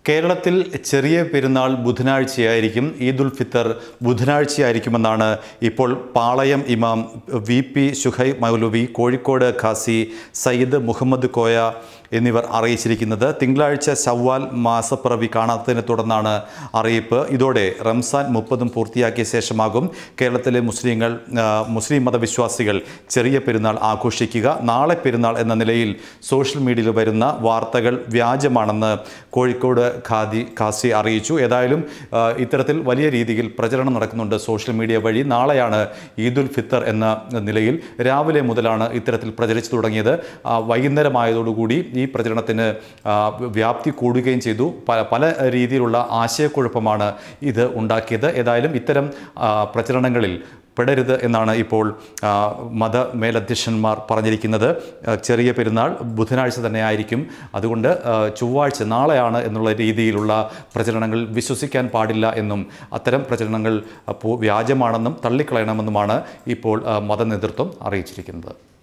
കേരളത്തിൽ ചെറിയ പെരുന്നാൾ ബുധനാഴ്ചയായിരിക്കും ഈദുൽ ഫിത്തർ ബുധനാഴ്ചയായിരിക്കുമെന്നാണ് ഇപ്പോൾ പാളയം ഇമാം വി പി ഷുഹൈ മൗലവി കോഴിക്കോട് ഖാസി സയ്യിദ് മുഹമ്മദ് കോയ എന്നിവർ അറിയിച്ചിരിക്കുന്നത് തിങ്കളാഴ്ച ശവ്വാൽ മാസപ്പിറവി കാണാത്തതിനെ തുടർന്നാണ് അറിയിപ്പ് ഇതോടെ റംസാൻ മുപ്പതും പൂർത്തിയാക്കിയ ശേഷമാകും കേരളത്തിലെ മുസ്ലിങ്ങൾ ആ, മുസ്ലിം മതവിശ്വാസികൾ ചെറിയ പെരുന്നാൾ ആഘോഷിക്കുക നാളെ പെരുന്നാൾ എന്ന നിലയിൽ സോഷ്യൽ മീഡിയയിൽ വരുന്ന വാർത്തകൾ വ്യാജമാണെന്ന് കോഴിക്കോട് ഖാദി ഖാസി അറിയിച്ചു ഏതായാലും ആ, ഇത്തരത്തിൽ വലിയ രീതിയിൽ പ്രചരണം നടക്കുന്നുണ്ട് സോഷ്യൽ മീഡിയ വഴി നാളെയാണ് ഈദുൽ ഫിത്തർ എന്ന നിലയിൽ രാവിലെ മുതലാണ് ഇത്തരത്തിൽ പ്രചരിച്ചു തുടങ്ങിയത് ആ, വൈകുന്നേരമായതോടുകൂടി ഈ പ്രചരണത്തിന് ആ, വ്യാപ്തി കൂടുകയും ചെയ്തു പല പല രീതിയിലുള്ള ആശയക്കുഴപ്പമാണ് ഇത് ഉണ്ടാക്കിയത് ഏതായാലും ഇത്തരം ആ, പ്രചരണങ്ങളിൽ പെടരുത് എന്നാണ് ഇപ്പോൾ ആ, മത മേലധ്യക്ഷന്മാർ പറഞ്ഞിരിക്കുന്നത് ആ, ചെറിയ പെരുന്നാൾ ബുധനാഴ്ച തന്നെ ആയിരിക്കും അതുകൊണ്ട് ആ, ചൊവ്വാഴ്ച നാളെയാണ് എന്നുള്ള രീതിയിലുള്ള പ്രചരണങ്ങൾ വിശ്വസിക്കാൻ പാടില്ല എന്നും അത്തരം പ്രചരണങ്ങൾ അപ്പോൾ വ്യാജമാണെന്നും തള്ളിക്കളയണമെന്നുമാണ് ഇപ്പോൾ ആ, മത നേതൃത്വം അറിയിച്ചിരിക്കുന്നത്